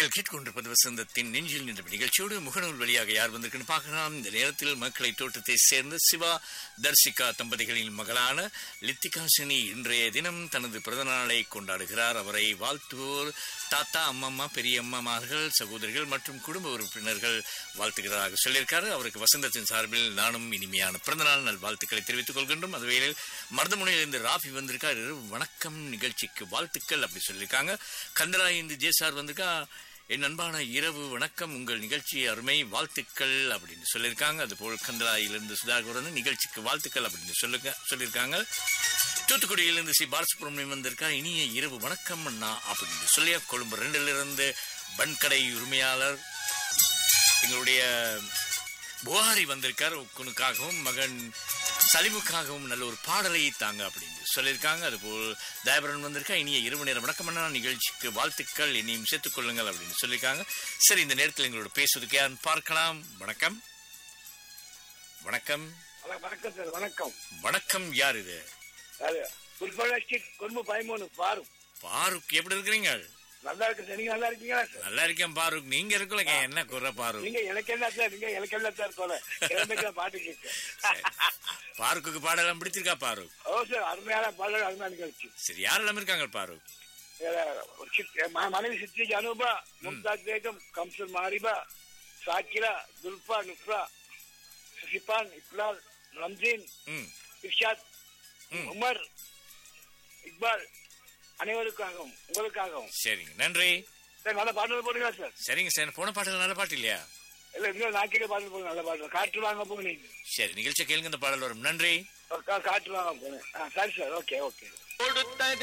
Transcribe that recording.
நீங்கள் கேட்டுக்கொண்டிருப்பது வசந்தத்தின் நெஞ்சில் நின்ற நிகழ்ச்சியோடு முகநூல் வழியாக யார் வந்திருக்குன்னு பார்க்கலாம் இந்த நேரத்தில் மக்களை தோட்டத்தை சேர்ந்த சிவா தர்சிகா தம்பதிகளின் மகளான லித்திகா சினி இன்றைய தினம் தனது பிறந்த நாளை கொண்டாடுகிறார் அவரை வாழ்த்துவோர் தாத்தா அம்மம்மா பெரியம்மாமார்கள் சகோதரிகள் மற்றும் குடும்ப உறுப்பினர்கள் வாழ்த்துகிறதாக சொல்லியிருக்காரு அவருக்கு வசந்தத்தின் சார்பில் நானும் இனிமையான பிறந்தநாள் நல் வாழ்த்துக்களை தெரிவித்துக் கொள்கின்றோம் அது வேளையில் மருதமுனையிலிருந்து ராஃபி வந்திருக்கார் வணக்கம் நிகழ்ச்சிக்கு வாழ்த்துக்கள் அப்படி சொல்லியிருக்காங்க கந்தராயிந்து ஜேசார் வந்திருக்கா என் அன்பான இரவு வணக்கம் உங்கள் நிகழ்ச்சி அருமை வாழ்த்துக்கள் அப்படின்னு சொல்லியிருக்காங்க அதுபோல் கந்தராயிலிருந்து சுதாகரன் நிகழ்ச்சிக்கு வாழ்த்துக்கள் அப்படின்னு சொல்லுங்க சொல்லியிருக்காங்க தூத்துக்குடியிலிருந்து சி பாலசுப்ரமணியம் வந்திருக்கா இனிய இரவு வணக்கம் அண்ணா அப்படின்னு சொல்லி கொழும்பு ரெண்டுல இருந்து பன்கடை உரிமையாளர் எங்களுடைய புகாரி வந்திருக்கார் உக்குனுக்காகவும் மகன் சலிமுக்காகவும் நல்ல ஒரு பாடலை தாங்க அப்படின்னு சொல்லியிருக்காங்க அதுபோல் தயபரன் வந்திருக்கா இனிய இரவு நேரம் வணக்கமான நிகழ்ச்சிக்கு வாழ்த்துக்கள் இனியும் சேர்த்துக் கொள்ளுங்கள் அப்படின்னு சொல்லியிருக்காங்க சரி இந்த நேரத்தில் எங்களோட பேசுவதுக்கு யாருன்னு பார்க்கலாம் வணக்கம் வணக்கம் ஹலோ வணக்கம் சார் வணக்கம் வணக்கம் யார் இது அது புல்பலா ஸ்ட்ரீட் கொழும்பு பதிமூணு பாரும் பாருக் எப்படி இருக்கிறீங்க நல்லா இருக்கு சார் நீங்க நல்லா இருக்கீங்களா சார் நல்லா இருக்கேன் பாருக் நீங்க இருக்கல என்ன குறை பாருக் நீங்க எனக்கு என்ன சார் நீங்க எனக்கு என்ன சார் போல எனக்கு பாட்டு கேட்க பாருக்குக்கு பாடலாம் பிடிச்சிருக்கா பாருக் ஓ சார் அருமையான பாடல் அருமையான நிகழ்ச்சி சரி யாரெல்லாம் இருக்காங்க பாருக் அஹ், ஒரு சித்- ம- மனைவி சித்தி ஜனூபா மும்தாஜ் பேகம் கம்சுல் மாரிபா சாக்கிரா துல்பா நுப்ரா சுசிபான் இக்லால் ரம்ஜீன் ம் இர்ஷாத் ம். உமர் இக்பால் அனைவருக்காகவும் உங்களுக்காகவும் சரிங்க நன்றி சார் நல்ல பாடல் போடுங்களா சார் சரிங்க சார் போன பாடல் நல்ல பாட்டு இல்லையா இல்ல இன்னும் நாக்கிலே பாடல் போடுங்க நல்ல பாடல் காற்று வாங்க போங்க நீங்க சரி நிகழ்ச்சி கேளுங்க இந்த பாடல் வரும் நன்றி கா- காற்று வாங்க போங்க ஆ, சரி சார் ஓகே ஓகே கொடுத்தது